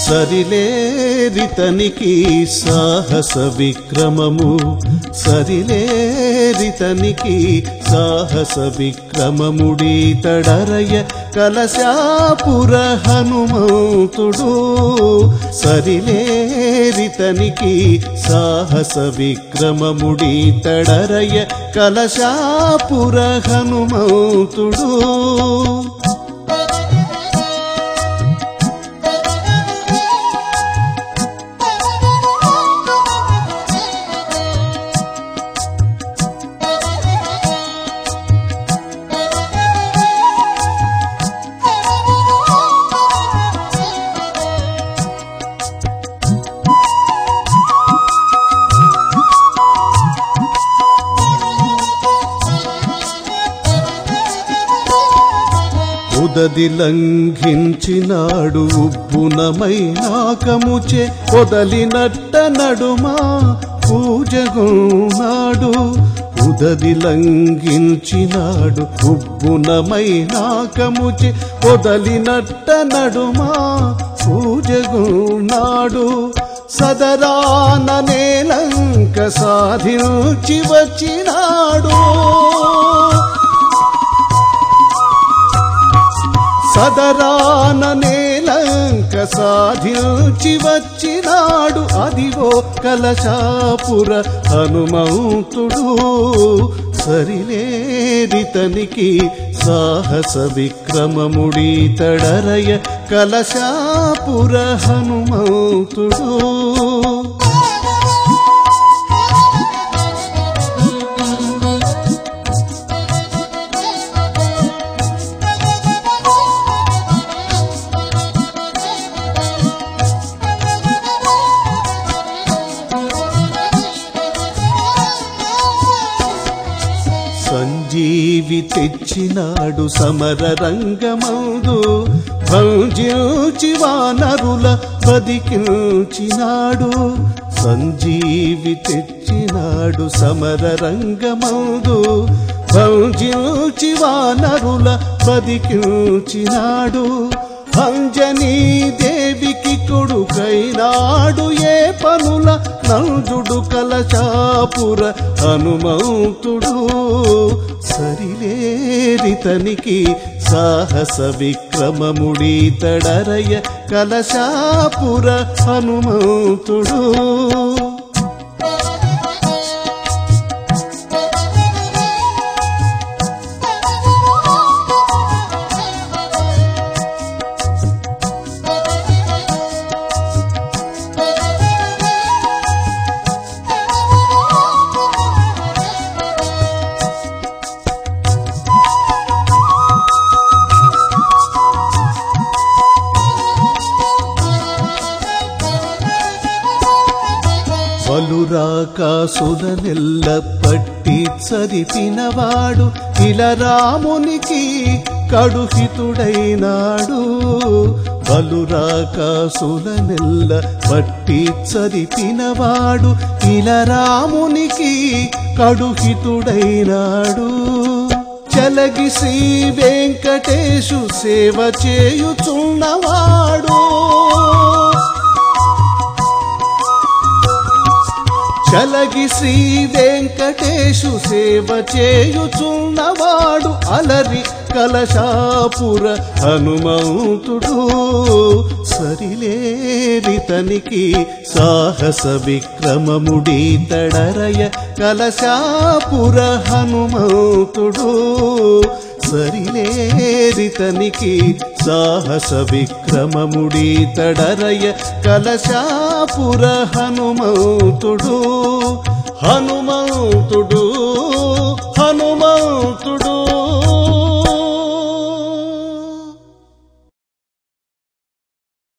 సరిలేరితనికి సాహస విక్రమము సరిలేరితనికి సాహస విక్రమముడి తడరయ కలశాపుర హనుమంతుడు సరిలేరితనికి సాహస విక్రమముడి తడరయ కలశాపుర హనుమంతుడు ఉదది లంఘించినాడు ఉబ్బునమై నాకముచే వదలినట్ట నడుమా పూజగున్నాడు ఉదది లంఘించినాడు ఉబ్బునమై నాకముచే వదలినట్ట నడుమా పూజగున్నాడు సదరాన నేలంక సాధించి వచ్చినాడు సదరాన నేలంక సాధించి వచ్చినాడు అదిగో కలశాపుర హనుమంతుడు సరిలేరితనికి సాహస విక్రమముడి తడరయ కలశాపుర హనుమంతుడు సంజీవి తెచ్చినాడు సమర రంగమందు భంజించి వానరుల బదికించినాడు సంజీవి తెచ్చినాడు సమర రంగమందు భంజించి వానరుల బదికించినాడు అంజనీ దేవికి కొడుకైనాడు ఏ పనుల నంజుడు కలశాపుర హనుమంతుడు సరిలేరితనికి సాహస విక్రమముడి తడరయ కలశాపుర హనుమంతుడు బలురాకాసులనెల్ల పట్టి చరిపినవాడు ఇలరామునికి కడుహితుడైనాడు బలురాకాసులనెల్ల పట్టి చరిపినవాడు ఇలరామునికి కడుహితుడైనాడు చలగి శ్రీ వెంకటేశు సేవ చేయుచున్నవాడు చలగి శ్రీ వెంకటేశు సేవ చేయుచున్నవాడు అలరి కలశాపుర హనుమంతుడు సరిలేరితనికి సాహస విక్రమముడి తడరయ కలశాపుర హనుమంతుడు సరిలేరితనికి సాహస విక్రమముడి తడరయ కలశాపుర హనుమంతుడు హనుమంతుడు హనుమంతుడు